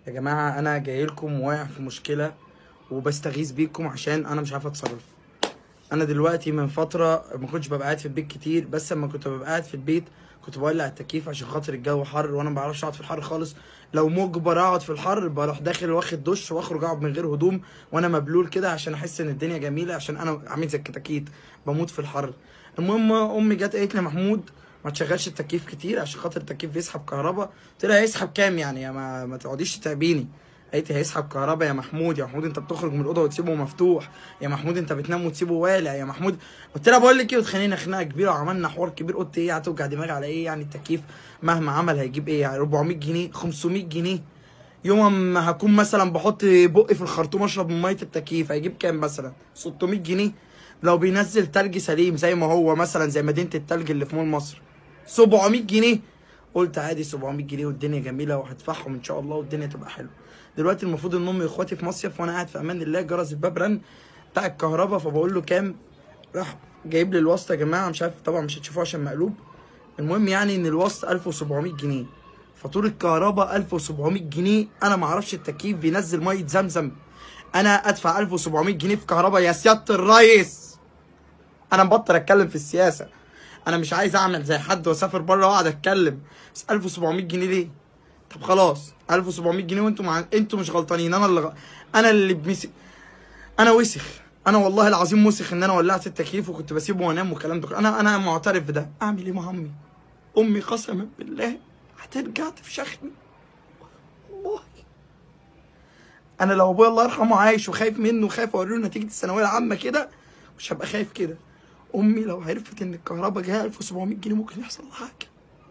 يا جماعه انا جاي لكم واقع في مشكله وبستغيث بيكم عشان انا مش عارف اتصرف انا دلوقتي من فتره ما كنتش ببقى قاعد في البيت كتير بس لما كنت ببقى قاعد في البيت كنت بولع التكييف عشان خاطر الجو حر وانا ما بعرفش اقعد في الحر خالص لو مجبر اقعد في الحر بروح داخل واخد دش واخرج اقعد من غير هدوم وانا مبلول كده عشان احس ان الدنيا جميله عشان انا عامل زي الكتاكيت بموت في الحر المهم امي جت قالت لي محمود ما تشغلش التكييف كتير عشان خاطر التكييف بيسحب كهرباء قلت لها هيسحب كام يعني يا ما, ما تقعديش تتعبيني قالت لي هيسحب كهرباء يا محمود يا محمود انت بتخرج من الاوضه وتسيبه مفتوح يا محمود انت بتنام وتسيبه والع يا محمود قلت لها بقول لك ايه واتخانقنا خناقه كبيره وعملنا حوار كبير قلت ايه هتوجع دماغي على ايه يعني التكييف مهما عمل هيجيب ايه يعني 400 جنيه 500 جنيه يوم ما هكون مثلا بحط بقي في الخرطوم اشرب من ميه التكييف هيجيب كام مثلا 600 جنيه لو بينزل تلج سليم زي ما هو مثلا زي مدينه التلج اللي في مول مصر 700 جنيه قلت عادي 700 جنيه والدنيا جميله وهدفعهم ان شاء الله والدنيا تبقى حلوه دلوقتي المفروض ان امي واخواتي في مصيف وانا قاعد في امان الله جرس الباب رن بتاع الكهرباء فبقول له كام راح جايب لي الوسط يا جماعه مش عارف طبعا مش هتشوفوه عشان مقلوب المهم يعني ان الوسط 1700 جنيه فاتوره الكهرباء 1700 جنيه انا ما اعرفش التكييف بينزل ميه زمزم انا ادفع 1700 جنيه في كهرباء يا سياده الريس انا مبطل اتكلم في السياسه انا مش عايز اعمل زي حد واسافر بره واقعد اتكلم بس 1700 جنيه ليه طب خلاص 1700 جنيه وانتوا مع... انتوا مش غلطانين انا اللي غ... انا اللي بمسك انا وسخ انا والله العظيم وسخ ان انا ولعت التكييف وكنت بسيبه وانام والكلام ده انا انا معترف بده اعمل ايه مع امي امي قسما بالله هترجع تفشخني والله انا لو ابويا الله يرحمه عايش وخايف منه وخايف اوري له نتيجه الثانويه العامه كده مش هبقى خايف كده امي لو عرفت ان الكهرباء جايه 1700 جنيه ممكن يحصل لها حاجه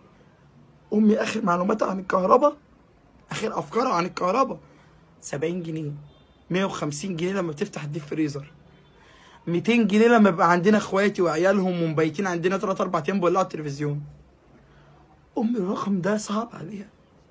امي اخر معلوماتها عن الكهرباء اخر افكارها عن الكهرباء 70 جنيه 150 جنيه لما بتفتح الديب فريزر 200 جنيه لما يبقى عندنا اخواتي وعيالهم ومبيتين عندنا 3 4 ايام بيولعوا التلفزيون امي الرقم ده صعب عليها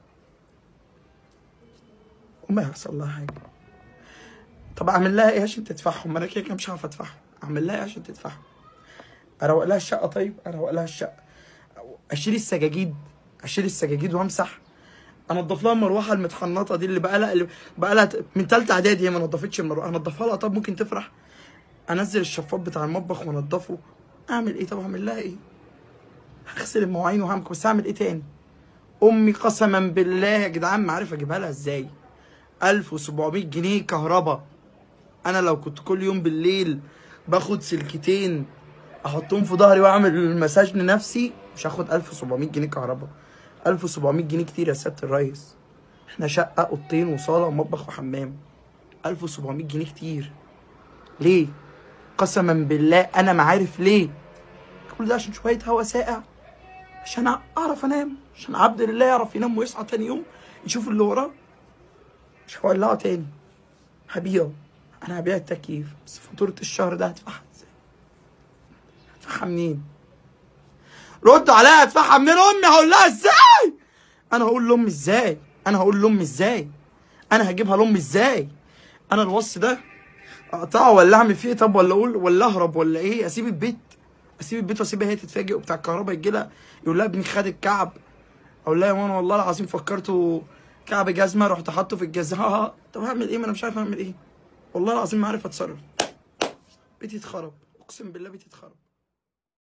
وما هيحصل لها حاجه طب اعمل لها ايه عشان تدفعهم ما انا كده كده مش هعرف ادفعهم اعمل لها ايه عشان تدفعهم اروق لها الشقه طيب اروق لها الشقه اشيل السجاجيد اشيل السجاجيد وامسح انضف لها المروحه المتحنطه دي اللي بقى لها اللي بقى لها من ثالثه اعدادي هي ما نضفتش المروحه انضفها لها طب ممكن تفرح انزل الشفاط بتاع المطبخ وانضفه اعمل ايه طب اعمل لها ايه هغسل المواعين وهعمل بس اعمل ايه تاني امي قسما بالله يا جدعان ما عارف اجيبها لها ازاي 1700 جنيه كهرباء انا لو كنت كل يوم بالليل باخد سلكتين احطهم في ظهري واعمل مساج لنفسي مش هاخد 1700 جنيه كهرباء 1700 جنيه كتير يا سياده الريس احنا شقه اوضتين وصاله ومطبخ وحمام 1700 جنيه كتير ليه قسما بالله انا ما عارف ليه كل ده عشان شويه هوا ساقع عشان اعرف انام عشان عبد لله يعرف ينام ويصحى تاني يوم يشوف اللي وراه مش هولعه تاني هبيعه انا هبيع التكييف بس فاتوره الشهر ده هدفعها ازاي هدفعها منين ردوا عليا هدفعها منين امي هقول لها ازاي انا هقول لامي ازاي انا هقول لامي ازاي انا هجيبها لامي ازاي انا الوص ده اقطعه ولا اعمل فيه إيه؟ طب ولا اقول ولا اهرب ولا ايه اسيب البيت اسيب البيت واسيبها هي تتفاجئ وبتاع الكهرباء يجي لها يقول لها ابني خد الكعب اقول لها يا ماما والله العظيم فكرته كعب جزمه رحت حاطه في الجزمه طب هعمل ايه ما انا مش عارف اعمل ايه والله العظيم ما عارف اتصرف بيتي اتخرب اقسم بالله بيتي اتخرب